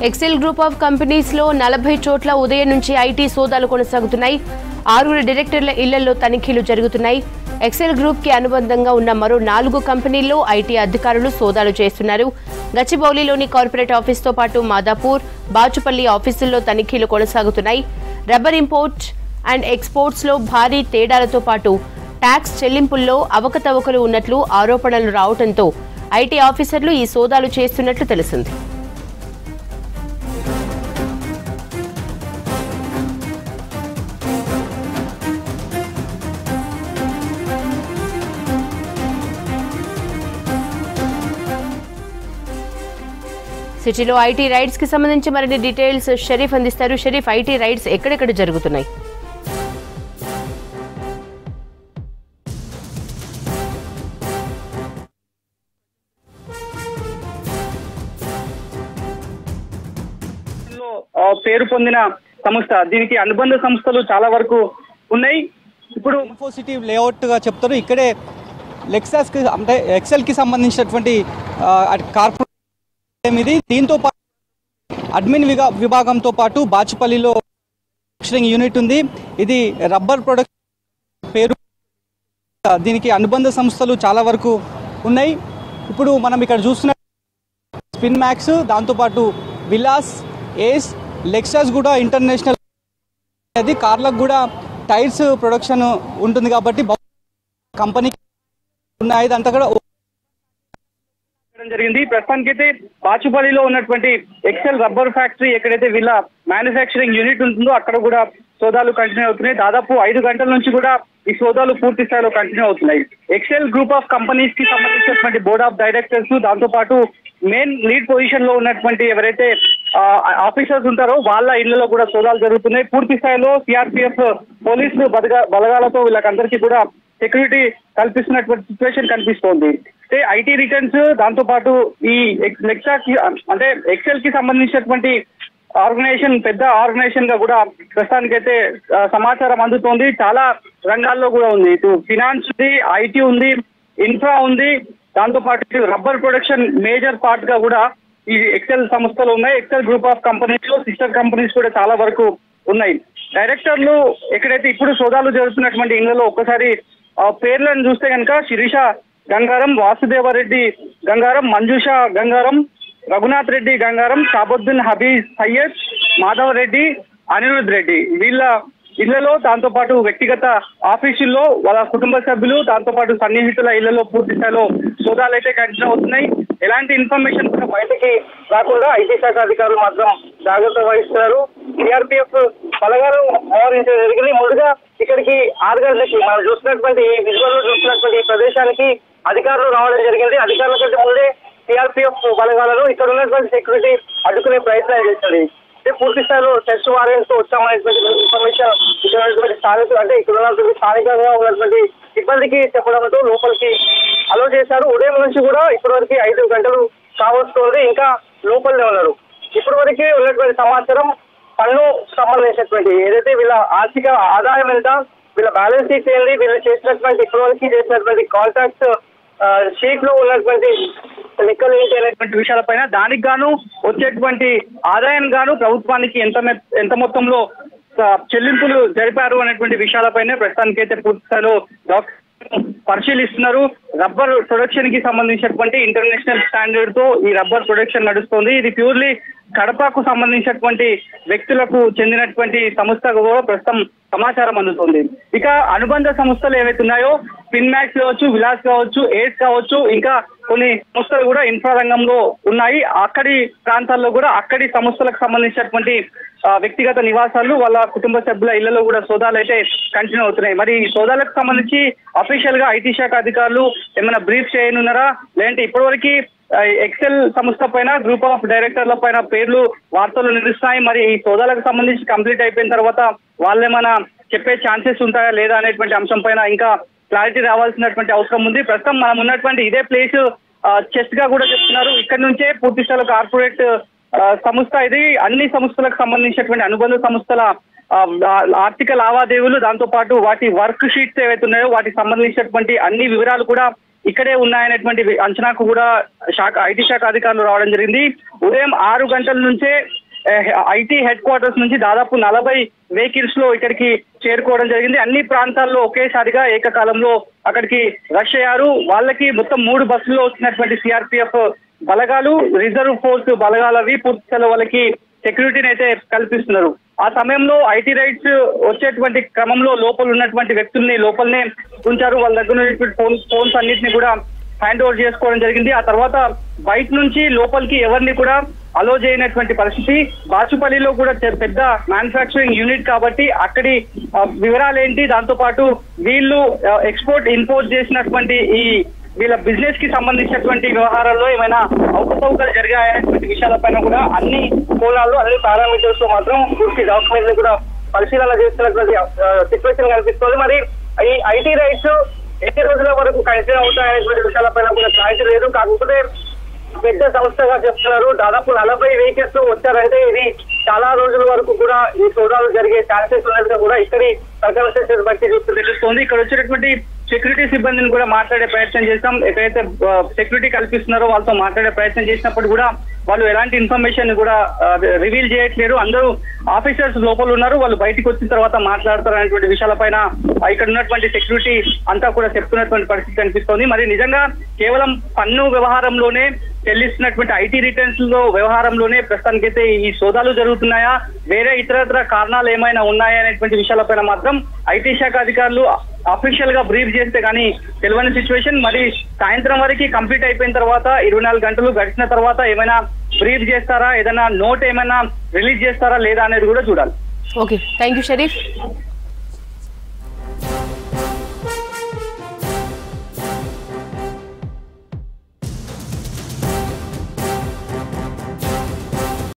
XL group of companies లో నలభై చోట్ల ఉదయం నుంచి ఐటీ సోదాలు కొనసాగుతున్నాయి ఆరుగురు డైరెక్టర్ల ఇళ్లలో తనిఖీలు జరుగుతున్నాయి ఎక్సెల్ గ్రూప్ కి అనుబంధంగా ఉన్న మరో నాలుగు కంపెనీల్లో ఐటీ అధికారులు సోదాలు చేస్తున్నారు గచ్చిబౌలిలోని కార్పొరేట్ ఆఫీస్తో పాటు మాదాపూర్ బాచుపల్లి ఆఫీసుల్లో తనిఖీలు కొనసాగుతున్నాయి రబ్బర్ ఇంపోర్ట్ అండ్ ఎక్స్పోర్ట్స్ లో భారీ తేడాలతో పాటు ట్యాక్స్ చెల్లింపుల్లో అవకతవకలు ఉన్నట్లు ఆరోపణలు రావడంతో ఐటీ ఆఫీసర్లు ఈ సోదాలు చేస్తున్నట్లు తెలిసింది సిటీలో ఐటీ రైడ్స్ కి సంబంధించి మరిన్ని డీటెయిల్స్ షరీఫ్ అందిస్తారు షరీఫ్ ఐటీ రైడ్స్ ఎక్కడెక్కడ జరుగుతున్నాయి లో ఆ, పేరు పొందిన సంస్థ దీనికి అనుబంధ సంస్థలు చాలా వరకు ఉన్నాయి ఇప్పుడు ఇన్ఫోసిటీ లేఅవుట్ గా చెప్తారు ఇక్కడే లెక్సాస్ కి అంటే ఎక్సెల్ కి సంబంధించినటువంటి కార్పొరేట్ ఇది దీంతో పాటు అడ్మిన్ విగా విభాగంతో పాటు బాచుపల్లిలో మ్యానుఫ్యాక్చరింగ్ యూనిట్ ఉంది ఇది రబ్బర్ ప్రొడక్ట్ పేరు దీనికి అనుబంధ సంస్థలు చాలా వరకు ఉన్నాయి ఇప్పుడు మనం ఇక్కడ చూస్తున్న స్పిన్ మ్యాక్స్ దాంతోపాటు విలాస్ ఏస్ లెక్సాస్ కూడా ఇంటర్నేషనల్ అది కార్లకు కూడా టైర్స్ ప్రొడక్షన్ ఉంటుంది కాబట్టి కంపెనీ ఉన్నాయి ఇదంతా కూడా చేయడం జరిగింది ప్రస్తుతానికైతే బాచుపల్లిలో ఉన్నటువంటి ఎక్సెల్ రబ్బర్ ఫ్యాక్టరీ ఎక్కడైతే వీళ్ళ మ్యానుఫ్యాక్చరింగ్ యూనిట్ ఉంటుందో అక్కడ కూడా సోదాలు కంటిన్యూ అవుతున్నాయి దాదాపు ఐదు గంటల నుంచి కూడా ఈ సోదాలు పూర్తి స్థాయిలో కంటిన్యూ అవుతున్నాయి ఎక్సెల్ గ్రూప్ ఆఫ్ కంపెనీస్ కి సంబంధించినటువంటి బోర్డ్ ఆఫ్ డైరెక్టర్స్ దాంతో పాటు మెయిన్ లీడ్ పొజిషన్ లో ఉన్నటువంటి ఎవరైతే ఆఫీసర్స్ ఉంటారో వాళ్ళ ఇళ్లలో కూడా సోదాలు జరుగుతున్నాయి పూర్తి స్థాయిలో సిఆర్పిఎఫ్ పోలీసు బలగా బలగాలతో వీళ్ళకందరికీ కూడా సెక్యూరిటీ కల్పిస్తున్నటువంటి సిచ్యువేషన్ కనిపిస్తోంది అంటే ఐటీ రిటర్న్స్ దాంతో పాటు ఈ లెక్సా అంటే ఎక్సెల్ కి సంబంధించినటువంటి ఆర్గనైజేషన్ పెద్ద ఆర్గనైజేషన్ గా కూడా ప్రస్తుతానికైతే ఆ, సమాచారం అందుతోంది చాలా రంగాల్లో కూడా ఉంది ఇటు ఫినాన్స్ ఉంది ఐటీ ఉంది ఇన్ఫ్రా ఉంది దాంతో పాటు రబ్బర్ ప్రొడక్షన్ మేజర్ పార్ట్ గా కూడా ఈ ఎక్సెల్ సంస్థలు ఉన్నాయి ఎక్సెల్ గ్రూప్ ఆఫ్ కంపెనీస్ లో సిస్టర్ కంపెనీస్ కూడా చాలా వరకు ఉన్నాయి డైరెక్టర్లు ఎక్కడైతే ఇప్పుడు సోదాలు జరుగుతున్నటువంటి ఇళ్లలో ఒక్కసారి ఆ పేర్లను చూస్తే కనుక శిరీష గంగారం వాసుదేవరెడ్డి గంగారం మంజుష గంగారం రఘునాథ్ రెడ్డి గంగారం షాబుద్దీన్ హబీజ్ సయ్యద్ మాధవ్ రెడ్డి అనిరుద్ రెడ్డి వీళ్ళ ఇళ్లలో దాంతో పాటు వ్యక్తిగత ఆఫీసుల్లో వాళ్ళ కుటుంబ సభ్యులు దాంతో పాటు సన్నిహితుల ఇళ్లలో పూర్తి స్థాయిలో సోదాలు అయితే కంటిన్యూ అవుతున్నాయి ఎలాంటి ఇన్ఫర్మేషన్ కూడా బయటకి రాకుండా ఐటీ శాఖ అధికారులు మాత్రం జాగ్రత్త వహిస్తున్నారు సిఆర్పిఎఫ్ బలగాలు మోహరించడం జరిగింది ముందుగా ఇక్కడికి ఆరు గంటలకి మనం చూసినటువంటి ఈ విజువల్ లో చూసినటువంటి ఈ ప్రదేశానికి అధికారులు రావడం జరిగింది అధికారుల కంటే ముందే సిఆర్పిఎఫ్ బలగాలను ఇక్కడ ఉన్నటువంటి సెక్యూరిటీ అడ్డుకునే ప్రయత్నం చేస్తుంది అంటే పూర్తి స్థాయిలో టెస్ట్ వారెంట్స్ తో వచ్చామనేటువంటి ఇన్ఫర్మేషన్ ఇక్కడ ఉన్నటువంటి స్థానికులు అంటే ఇక్కడ ఉన్నటువంటి స్థానికంగా ఉన్నటువంటి సిబ్బందికి చెప్పడంతో లోపలికి అలో చేశారు ఉదయం నుంచి కూడా ఇప్పటి వరకు ఐదు గంటలు కావస్తుంది ఇంకా లోపలనే ఉన్నారు ఇప్పటి వరకు ఉన్నటువంటి సమాచారం పన్ను సంబంధించినటువంటి ఏదైతే వీళ్ళ ఆర్థిక ఆదాయం ఎంత వీళ్ళ బ్యాలెన్స్ షీట్ ఏంటి వీళ్ళు చేసినటువంటి ఇప్పటి వరకు చేసినటువంటి కాంటాక్ట్స్ షీట్ లో ఉన్నటువంటి లెక్కలు ఏంటి అనేటువంటి విషయాలపైన దానికి గాను వచ్చేటువంటి ఆదాయం గాను ప్రభుత్వానికి ఎంత మె- ఎంత మొత్తంలో ఆ, చెల్లింపులు జరిపారు అనేటువంటి విషయాలపైన ప్రస్తుతానికైతే పూర్తి స్థాయిలో డాక్టర్ పరిశీలిస్తున్నారు రబ్బర్ ప్రొడక్షన్ కి సంబంధించినటువంటి ఇంటర్నేషనల్ స్టాండర్డ్ తో ఈ రబ్బర్ ప్రొడక్షన్ నడుస్తుంది ఇది ప్యూర్లీ కడపకు సంబంధించినటువంటి వ్యక్తులకు చెందినటువంటి సంస్థకు కూడా ప్రస్తుతం సమాచారం అందుతుంది ఇక అనుబంధ సంస్థలు ఏవైతే ఉన్నాయో పిన్మాక్స్ కావచ్చు విలాస్ కావచ్చు ఎయిడ్స్ కావచ్చు ఇంకా కొన్ని సంస్థలు కూడా ఇన్ఫ్రా రంగంలో ఉన్నాయి అక్కడి ప్రాంతాల్లో కూడా అక్కడి సంస్థలకు సంబంధించినటువంటి ఆ, వ్యక్తిగత నివాసాలు వాళ్ళ కుటుంబ సభ్యుల ఇళ్లలో కూడా సోదాలు అయితే కంటిన్యూ అవుతున్నాయి మరి ఈ సోదాలకు సంబంధించి అఫీషియల్ గా ఐటీ శాఖ అధికారులు ఏమైనా బ్రీఫ్ చేయనున్నారా లేదంటే ఇప్పటివరకు ఎక్సెల్ సంస్థ పైన గ్రూప్ ఆఫ్ డైరెక్టర్ల పైన పేర్లు వార్తలు నిలుస్తున్నాయి మరి ఈ సోదాలకు సంబంధించి కంప్లీట్ అయిపోయిన తర్వాత వాళ్ళు ఏమైనా చెప్పే ఛాన్సెస్ ఉంటాయా లేదా అనేటువంటి అంశం పైన ఇంకా క్లారిటీ రావాల్సినటువంటి అవసరం ఉంది ప్రస్తుతం మనం ఉన్నటువంటి ఇదే ప్లేస్ చెస్ట్ గా కూడా చెప్తున్నారు ఇక్కడ నుంచే పూర్తి స్థాయిలో కార్పొరేట్ ఆ, సంస్థ ఇది అన్ని సంస్థలకు సంబంధించినటువంటి అనుబంధ సంస్థల ఆ, ఆ, ఆర్థిక లావాదేవీలు దాంతో పాటు వాటి వర్క్ షీట్స్ ఏవైతే ఉన్నాయో వాటికి సంబంధించినటువంటి అన్ని వివరాలు కూడా ఇక్కడే ఉన్నాయనేటువంటి అంచనాకు కూడా శాఖ ఐటీ శాఖ అధికారులు రావడం జరిగింది ఉదయం ఆరు గంటల నుంచే ఐటీ హెడ్ క్వార్టర్స్ నుంచి దాదాపు నలభై వెహికల్స్ లో ఇక్కడికి చేరుకోవడం జరిగింది అన్ని ప్రాంతాల్లో ఒకేసారిగా ఏకకాలంలో అక్కడికి రష్ అయ్యారు వాళ్ళకి మొత్తం మూడు బస్సుల్లో వచ్చినటువంటి సిఆర్పిఎఫ్ బలగాలు రిజర్వ్ ఫోర్స్ బలగాలవి పూర్తి స్థాయిలో వాళ్ళకి సెక్యూరిటీని అయితే కల్పిస్తున్నారు ఆ సమయంలో ఐటీ రైట్స్ వచ్చేటువంటి క్రమంలో లోపల ఉన్నటువంటి వ్యక్తుల్ని లోపలనే ఉంచారు వాళ్ళ దగ్గర ఉన్నటువంటి ఫోన్ ఫోన్స్ అన్నింటినీ కూడా హ్యాండ్ ఓవర్ చేసుకోవడం జరిగింది ఆ తర్వాత బయట నుంచి లోపలికి ఎవరిని కూడా అలో చేయనటువంటి పరిస్థితి బాచుపల్లిలో కూడా చె- పెద్ద మ్యానుఫ్యాక్చరింగ్ యూనిట్ కాబట్టి అక్కడి ఆ, వివరాలు ఏంటి దాంతో పాటు వీళ్ళు ఎక్స్పోర్ట్ ఇంపోర్ట్ చేసినటువంటి ఈ వీళ్ళ బిజినెస్ కి సంబంధించినటువంటి వ్యవహారాల్లో ఏమైనా అవకతవకలు జరిగాయనేటువంటి విషయాలపైన కూడా అన్ని కోణాల్లో అన్ని పారామీటర్స్ లో మాత్రం పూర్తి డాక్యుమెంట్ కూడా పరిశీలన చేస్తున్నటువంటి సిచ్యువేషన్ కనిపిస్తుంది మరి ఈ ఐటీ రైట్స్ ఎన్ని రోజుల వరకు కంటిన్యూ అవుతాయనేటువంటి విషయాలపైన కూడా క్లారిటీ లేదు కాకపోతే పెద్ద సంస్థగా చెప్తున్నారు దాదాపు నలభై వెహికల్స్ వచ్చారంటే ఇది చాలా రోజుల వరకు కూడా ఈ సోదాలు జరిగే ఛాన్సెస్ ఉన్నట్టుగా కూడా ఇక్కడి సర్కమ్స్టెన్సెస్ బట్టి చూస్తే తెలుస్తుంది ఇక్కడ వచ్చినటువంటి సెక్యూరిటీ సిబ్బందిని కూడా మాట్లాడే ప్రయత్నం చేస్తాం ఎక్కడైతే సెక్యూరిటీ కల్పిస్తున్నారో వాళ్ళతో మాట్లాడే ప్రయత్నం చేసినప్పుడు కూడా వాళ్ళు ఎలాంటి ఇన్ఫర్మేషన్ కూడా రివీల్ చేయట్లేరు అందరూ ఆఫీసర్స్ లోపల ఉన్నారు వాళ్ళు బయటికి వచ్చిన తర్వాత మాట్లాడతారు అనేటువంటి విషయాలపైన ఆ, ఇక్కడ ఉన్నటువంటి సెక్యూరిటీ అంతా కూడా చెప్తున్నటువంటి పరిస్థితి కనిపిస్తోంది మరి నిజంగా కేవలం పన్ను వ్యవహారంలోనే చెల్లిస్తున్నటువంటి ఐటీ రిటర్న్స్ లో వ్యవహారంలోనే ప్రస్తుతానికైతే ఈ సోదాలు జరుగుతున్నాయా వేరే ఇతరత్ర కారణాలు ఏమైనా ఉన్నాయా అనేటువంటి విషయాలపైన మాత్రం ఐటీ శాఖ అధికారులు అఫీషియల్ గా బ్రీఫ్ చేస్తే కానీ తెలియని సిచ్యువేషన్ మరి సాయంత్రం వరకు కంప్లీట్ అయిపోయిన తర్వాత ఇరవై నాలుగు గంటలు గడిచిన తర్వాత ఏమైనా బ్రీఫ్ చేస్తారా ఏదైనా నోట్ ఏమైనా రిలీజ్ చేస్తారా లేదా అనేది కూడా చూడాలి ఓకే థ్యాంక్ యూ షరీఫ్